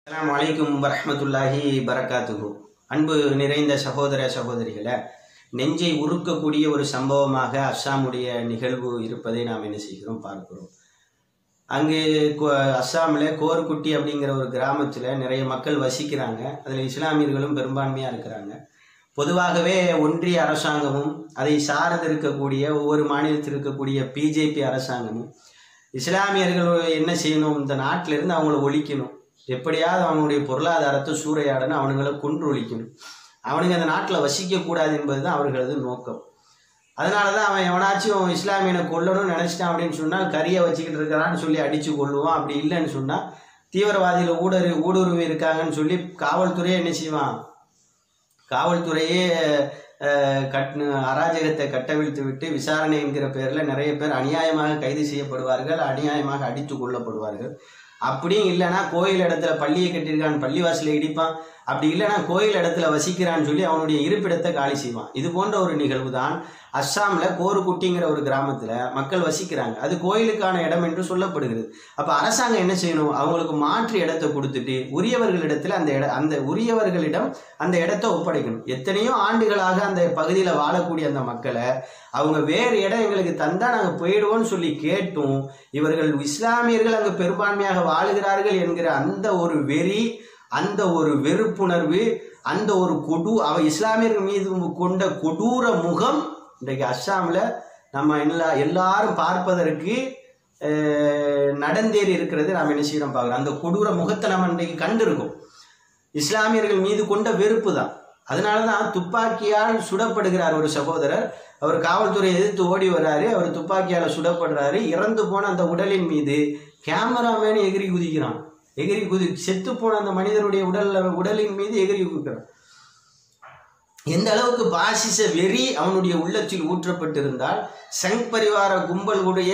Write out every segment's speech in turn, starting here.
அஸ்ஸலாமு அலைக்கும் வரஹ்மத்துல்லாஹி பரக்காத்துஹு அன்பு நிறைந்த சகோதர சகோதரிகளை நெஞ்சை உருக்கக்கூடிய ஒரு சம்பவமாக அஸ்ஸாமுடைய நிகழ்வு இருப்பதை நாம் என்ன செய்கிறோம் பார்க்கிறோம் அங்கு கோ- அஸ்ஸாமில் கோர்குட்டி அப்படிங்கிற ஒரு கிராமத்தில் நிறைய மக்கள் வசிக்கிறாங்க அதில் இஸ்லாமியர்களும் பெரும்பான்மையாக இருக்கிறாங்க பொதுவாகவே ஒன்றிய அரசாங்கமும் அதை சார்ந்து இருக்கக்கூடிய ஒவ்வொரு மாநிலத்தில் இருக்கக்கூடிய பிஜேபி அரசாங்கமும் இஸ்லாமியர்கள் என்ன செய்யணும் இந்த நாட்டில இருந்து அவங்கள ஒழிக்கணும் எப்படியாவது அவங்களுடைய பொருளாதாரத்தை சூறையாடணும் அவனுங்களை கொன்று ஒழிக்கணும் அவனுங்க அந்த நாட்டில் வசிக்கக்கூடாது என்பது தான் அவர்களது நோக்கம் அதனால தான் அவன் எவனாச்சும் இஸ்லாமியனை கொல்லணும்னு நினச்சிட்டான் அப்படின்னு சொன்னால் கரியை வச்சுக்கிட்டு இருக்கிறான்னு சொல்லி அடித்து கொள்ளுவான் அப்படி இல்லைன்னு சொன்னால் தீவிரவாதிகள் ஊடுரு ஊடுருவி இருக்காங்கன்னு சொல்லி காவல்துறையே என்ன செய்வான் காவல்துறையே அஹ், கட் அராஜகத்தை கட்டவிழ்த்து விட்டு விசாரணை என்கிற பேரில் நிறைய பேர் அநியாயமாக கைது செய்யப்படுவார்கள் அநியாயமாக அடித்து கொல்லப்படுவார்கள் அப்படியும் இல்லைன்னா கோயில் இடத்துல பள்ளியை கட்டியிருக்கான் பள்ளிவாசலை இடிப்பான் அப்படி இல்லைன்னா கோயில் இடத்துல வசிக்கிறான்னு சொல்லி அவனுடைய இருப்பிடத்தை காலி செய்வான் இது போன்ற ஒரு நிகழ்வு தான் அஸ்ஸாமில் கோருக்குட்டிங்கிற ஒரு கிராமத்தில் மக்கள் வசிக்கிறாங்க அது கோயிலுக்கான இடம் என்று சொல்லப்படுகிறது அப்போ அரசாங்கம் என்ன செய்யணும் அவங்களுக்கு மாற்று இடத்தை கொடுத்துட்டு உரியவர்களிடத்தில் அந்த இட அந்த உரியவர்களிடம் அந்த இடத்தை ஒப்படைக்கணும் எத்தனையோ ஆண்டுகளாக அந்த பகுதியில் வாழக்கூடிய அந்த மக்களை அவங்க வேறு இடம் எங்களுக்கு தந்தா நாங்கள் போயிடுவோம்னு சொல்லி கேட்டும் இவர்கள் இஸ்லாமியர்கள் அங்கு பெரும்பான்மையாக வாழுகிறார்கள் என்கிற அந்த ஒரு வெறி அந்த ஒரு வெறுப்புணர்வு அந்த ஒரு கொடு அவ இஸ்லாமியர்கள் மீது கொண்ட கொடூர முகம் இன்றைக்கு அஸ்ஸாமில் நம்ம எல்லா எல்லாரும் பார்ப்பதற்கு அஹ், நடந்தேறி இருக்கிறது நாம் என்ன செய்யறோம் பார்க்குறோம் அந்த கொடூர முகத்தை நம்ம இன்றைக்கு கண்டிருக்கோம் இஸ்லாமியர்கள் மீது கொண்ட வெறுப்பு தான் அதனால தான் துப்பாக்கியால் சுடப்படுகிறார் ஒரு சகோதரர் அவர் காவல்துறை எதிர்த்து ஓடி வர்றாரு அவர் துப்பாக்கியால் சுடப்படுறாரு இறந்து போன அந்த உடலின் மீது கேமராமேன் எகிரி குதிக்கிறான் எகிரி குதி செத்து போன அந்த மனிதருடைய உடல்ல உடலின் மீது எகிரி குதிக்கிறான் எந்த அளவுக்கு பாசிச வெறி அவனுடைய உள்ளத்தில் ஊற்றப்பட்டிருந்தால் சங் பரிவார கும்பலுடைய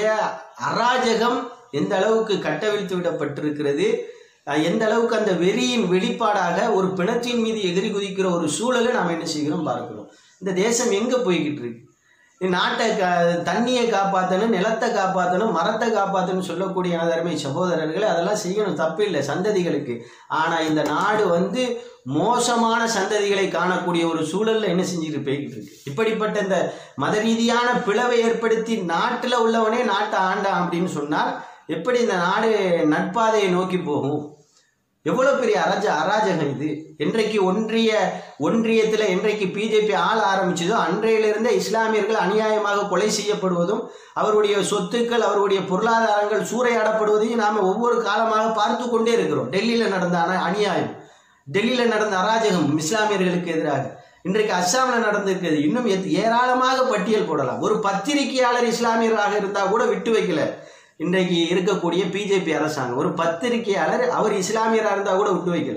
அராஜகம் எந்த அளவுக்கு கட்டவிழ்த்து விடப்பட்டிருக்கிறது அஹ் எந்த அளவுக்கு அந்த வெறியின் வெளிப்பாடாக ஒரு பிணத்தின் மீது எதிரி குதிக்கிற ஒரு சூழலை நாம் என்ன செய்கிறோம் பார்க்கிறோம் இந்த தேசம் எங்கே போய்கிட்டு இருக்கு நாட்டை கா தண்ணியை காப்பாற்றணும் நிலத்தை காப்பாற்றணும் மரத்தை காப்பாற்றணும் சொல்லக்கூடிய எனதருமை சகோதரர்களே அதெல்லாம் செய்யணும் தப்பு இல்லை சந்ததிகளுக்கு ஆனால் இந்த நாடு வந்து மோசமான சந்ததிகளை காணக்கூடிய ஒரு சூழல்ல என்ன செஞ்சுட்டு போய்கிட்டு இருக்கு இப்படிப்பட்ட இந்த மத ரீதியான பிளவை ஏற்படுத்தி நாட்டில் உள்ளவனே நாட்டை ஆண்டான் அப்படின்னு சொன்னால் எப்படி இந்த நாடு நட்பாதையை நோக்கி போகும் எவ்வளவு பெரிய அராஜ அராஜகம் இது என்றைக்கு ஒன்றிய ஒன்றியத்தில் என்றைக்கு பிஜேபி ஆள ஆரம்பிச்சதோ அன்றையிலிருந்தே இஸ்லாமியர்கள் அநியாயமாக கொலை செய்யப்படுவதும் அவருடைய சொத்துக்கள் அவருடைய பொருளாதாரங்கள் சூறையாடப்படுவதையும் நாம் ஒவ்வொரு காலமாக பார்த்து கொண்டே இருக்கிறோம் டெல்லியில் நடந்த அன- அநியாயம் டெல்லியில் நடந்த அராஜகம் இஸ்லாமியர்களுக்கு எதிராக இன்றைக்கு அஸ்ஸாமில் நடந்திருக்கிறது இன்னும் எத்- ஏராளமாக பட்டியல் போடலாம் ஒரு பத்திரிகையாளர் இஸ்லாமியராக இருந்தால் கூட விட்டு வைக்கல இன்றைக்கு இருக்கக்கூடிய பிஜேபி அரசாங்கம் ஒரு பத்திரிகையாளர் அவர் இஸ்லாமியராக இருந்தால் கூட விட்டு வைக்கல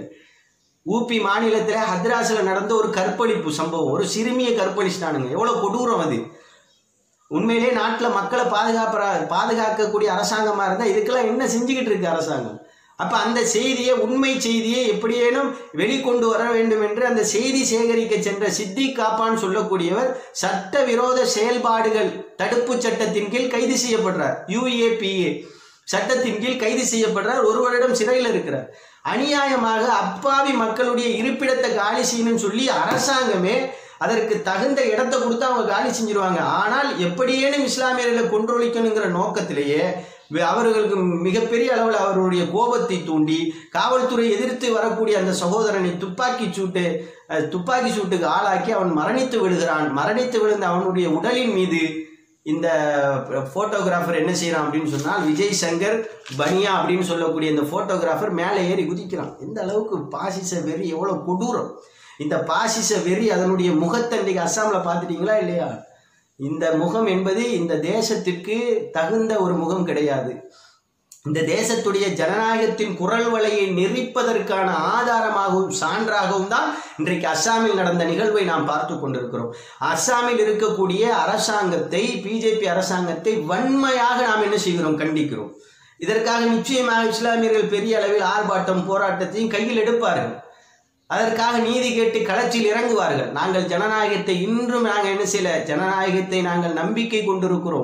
ஊபி மாநிலத்தில் ஹத்ராஸில் நடந்த ஒரு கற்பழிப்பு சம்பவம் ஒரு சிறுமியை கற்பழிச்சிட்டானுங்க எவ்வளோ கொடூரம் அது உண்மையிலே நாட்டில் மக்களை பாதுகாப்புற பாதுகாக்கக்கூடிய அரசாங்கமாக இருந்தால் இதுக்கெல்லாம் என்ன செஞ்சுக்கிட்டு இருக்கு அரசாங்கம் அப்போ அந்த செய்தியை உண்மை செய்தியை எப்படியேனும் வெளிக்கொண்டு வர வேண்டும் என்று அந்த செய்தி சேகரிக்க சென்ற சித்திக் காப்பான் சொல்லக்கூடியவர் சட்டவிரோத செயல்பாடுகள் தடுப்பு சட்டத்தின் கீழ் கைது செய்யப்படுறார் யுஏபிஏ சட்டத்தின் கீழ் கைது செய்யப்படுறார் ஒரு வருடம் சிறையில் இருக்கிறார் அநியாயமாக அப்பாவி மக்களுடைய இருப்பிடத்தை காலி செய்யணும்னு சொல்லி அரசாங்கமே அதற்கு தகுந்த இடத்தை கொடுத்து அவங்க காலி செஞ்சிருவாங்க ஆனால் எப்படியேனும் இஸ்லாமியர்களை கொன்றொழிக்கணுங்கிற நோக்கத்திலேயே வி- அவர்களுக்கு மிகப்பெரிய அளவில் அவருடைய கோபத்தை தூண்டி காவல்துறை எதிர்த்து வரக்கூடிய அந்த சகோதரனை துப்பாக்கி சூட்டு அஹ், துப்பாக்கி சூட்டுக்கு ஆளாக்கி அவன் மரணித்து விடுகிறான் மரணித்து விழுந்த அவனுடைய உடலின் மீது இந்த போட்டோகிராஃபர் என்ன செய்யறான் அப்படின்னு சொன்னால் விஜய் சங்கர் பனியா அப்படின்னு சொல்லக்கூடிய இந்த போட்டோகிராஃபர் மேலே ஏறி குதிக்கிறான் எந்த அளவுக்கு பாசிச வெறி எவ்வளோ கொடூரம் இந்த பாசிச வெறி அதனுடைய முகத்தை இன்றைக்கு அஸ்ஸாமில் பார்த்துட்டீங்களா இல்லையா இந்த முகம் என்பது இந்த தேசத்திற்கு தகுந்த ஒரு முகம் கிடையாது இந்த தேசத்துடைய ஜனநாயகத்தின் குரல் வலையை நெறிப்பதற்கான ஆதாரமாகவும் சான்றாகவும் தான் இன்றைக்கு அஸ்ஸாமில் நடந்த நிகழ்வை நாம் பார்த்து கொண்டிருக்கிறோம் அஸ்ஸாமில் இருக்கக்கூடிய அரசாங்கத்தை பிஜேபி அரசாங்கத்தை வன்மையாக நாம் என்ன செய்கிறோம் கண்டிக்கிறோம் இதற்காக நிச்சயமாக இஸ்லாமியர்கள் பெரிய அளவில் ஆர்ப்பாட்டம் போராட்டத்தையும் கையில் எடுப்பார்கள் அதற்காக நீதி கேட்டு களத்தில் இறங்குவார்கள் நாங்கள் ஜனநாயகத்தை இன்றும் நாங்கள் என்ன செய்யல ஜனநாயகத்தை நாங்கள் நம்பிக்கை கொண்டிருக்கிறோம்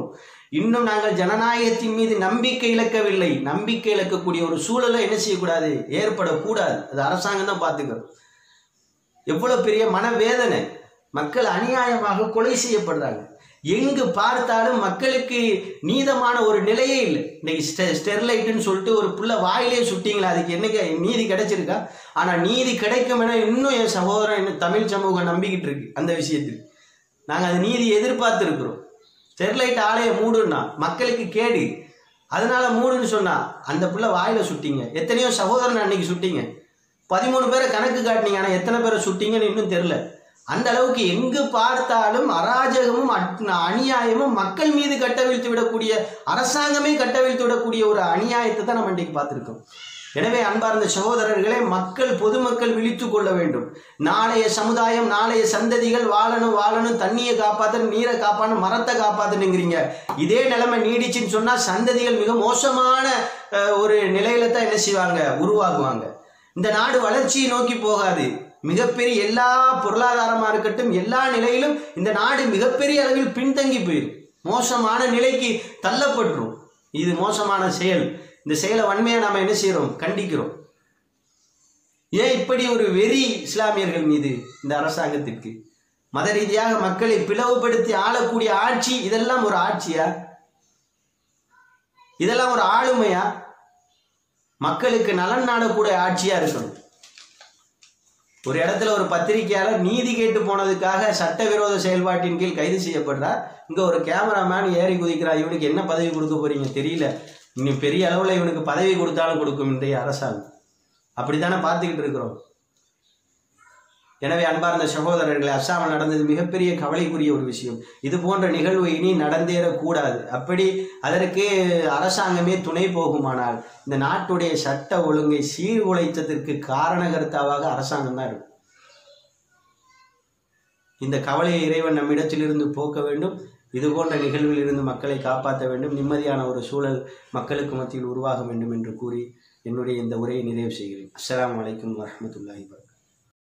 இன்னும் நாங்கள் ஜனநாயகத்தின் மீது நம்பிக்கை இழக்கவில்லை நம்பிக்கை இழக்கக்கூடிய ஒரு சூழலை என்ன செய்யக்கூடாது ஏற்படக்கூடாது அது அரசாங்கம் தான் பார்த்துக்கிறோம் எவ்வளவு பெரிய மனவேதனை மக்கள் அநியாயமாக கொலை செய்யப்படுறாங்க எங்கு பார்த்தாலும் மக்களுக்கு நீதமான ஒரு நிலையே இல்லை இன்னைக்கு ஸ்டெ ஸ்டெர்லைட்டுன்னு சொல்லிட்டு ஒரு புள்ள வாயிலே சுட்டிங்களா அதுக்கு என்னங்க நீதி கிடைச்சிருக்கா ஆனால் நீதி கிடைக்கும் என இன்னும் என் சகோதரன் இன்னும் தமிழ் சமூகம் நம்பிக்கிட்டு இருக்கு அந்த விஷயத்துக்கு நாங்கள் அந்த நீதி எதிர்பார்த்துருக்குறோம் ஸ்டெர்லைட் ஆலையை மூடுன்னா மக்களுக்கு கேடு அதனால மூடுன்னு சொன்னா அந்த புள்ள வாயில சுட்டிங்க எத்தனையோ சகோதரன் அன்னைக்கு சுட்டிங்க பதிமூணு பேரை கணக்கு காட்டினீங்க ஆனால் எத்தனை பேரை சுட்டிங்கன்னு இன்னும் தெரில அந்த அளவுக்கு எங்கு பார்த்தாலும் அராஜகமும் அட்- அநியாயமும் மக்கள் மீது கட்டவிழ்த்து விடக்கூடிய அரசாங்கமே கட்டவிழ்த்து விடக்கூடிய ஒரு அநியாயத்தை தான் நம்ம இன்றைக்கு பார்த்துருக்கோம் எனவே அன்பார்ந்த சகோதரர்களே மக்கள் பொதுமக்கள் விழித்து கொள்ள வேண்டும் நாளைய சமுதாயம் நாளைய சந்ததிகள் வாழணும் வாழணும் தண்ணியை காப்பாற்றணும் நீரை காப்பாற்றணும் மரத்தை காப்பாற்றணுங்கிறீங்க இதே நிலைமை நீடிச்சுன்னு சொன்னால் சந்ததிகள் மிக மோசமான அஹ், ஒரு நிலையில தான் என்ன செய்வாங்க உருவாகுவாங்க இந்த நாடு வளர்ச்சியை நோக்கி போகாது மிகப்பெரிய எல்லா பொருளாதாரமா இருக்கட்டும் எல்லா நிலையிலும் இந்த நாடு மிகப்பெரிய அளவில் பின்தங்கி போயிடும் மோசமான நிலைக்கு தள்ளப்பட்டுரும் இது மோசமான செயல் இந்த செயலை வன்மையா நாம என்ன செய்றோம் கண்டிக்கிறோம் ஏன் இப்படி ஒரு வெறி இஸ்லாமியர்கள் மீது இந்த அரசாங்கத்திற்கு மத ரீதியாக மக்களை பிளவுபடுத்தி ஆளக்கூடிய ஆட்சி இதெல்லாம் ஒரு ஆட்சியா இதெல்லாம் ஒரு ஆளுமையா மக்களுக்கு நலன் நாடக்கூடிய ஆட்சியா இருக்கணும் ஒரு இடத்துல ஒரு பத்திரிகையாளர் நீதி கேட்டு போனதுக்காக சட்டவிரோத செயல்பாட்டின் கீழ் கைது செய்யப்படுறார் இங்க ஒரு கேமராமேன் ஏறி குதிக்கிறார் இவனுக்கு என்ன பதவி கொடுக்க போறீங்க தெரியல இனி பெரிய அளவுல இவனுக்கு பதவி கொடுத்தாலும் கொடுக்கும் இன்றைய அரசாங்கம் அப்படித்தானே பார்த்துக்கிட்டு இருக்கிறோம் எனவே அன்பார்ந்த சகோதரர்களே அஸ்ஸாமில் நடந்தது மிகப்பெரிய கவலைக்குரிய ஒரு விஷயம் இது போன்ற நிகழ்வு இனி நடந்தேறக்கூடாது அப்படி அதற்கு அரசாங்கமே துணை போகுமானால் இந்த நாட்டுடைய சட்ட ஒழுங்கை சீர்குலைத்ததற்கு காரணகர்த்தாவாக அரசாங்கம் தான் இருக்கும் இந்த கவலையை இறைவன் நம்மிடத்திலிருந்து போக்க வேண்டும் இது போன்ற நிகழ்வில் இருந்து மக்களை காப்பாற்ற வேண்டும் நிம்மதியான ஒரு சூழல் மக்களுக்கு மத்தியில் உருவாக வேண்டும் என்று கூறி என்னுடைய இந்த உரையை நிறைவு செய்கிறேன் அஸ்ஸலாமு அலைக்கும் வரஹ்மத்துல்லாஹி வபரகாத்துஹு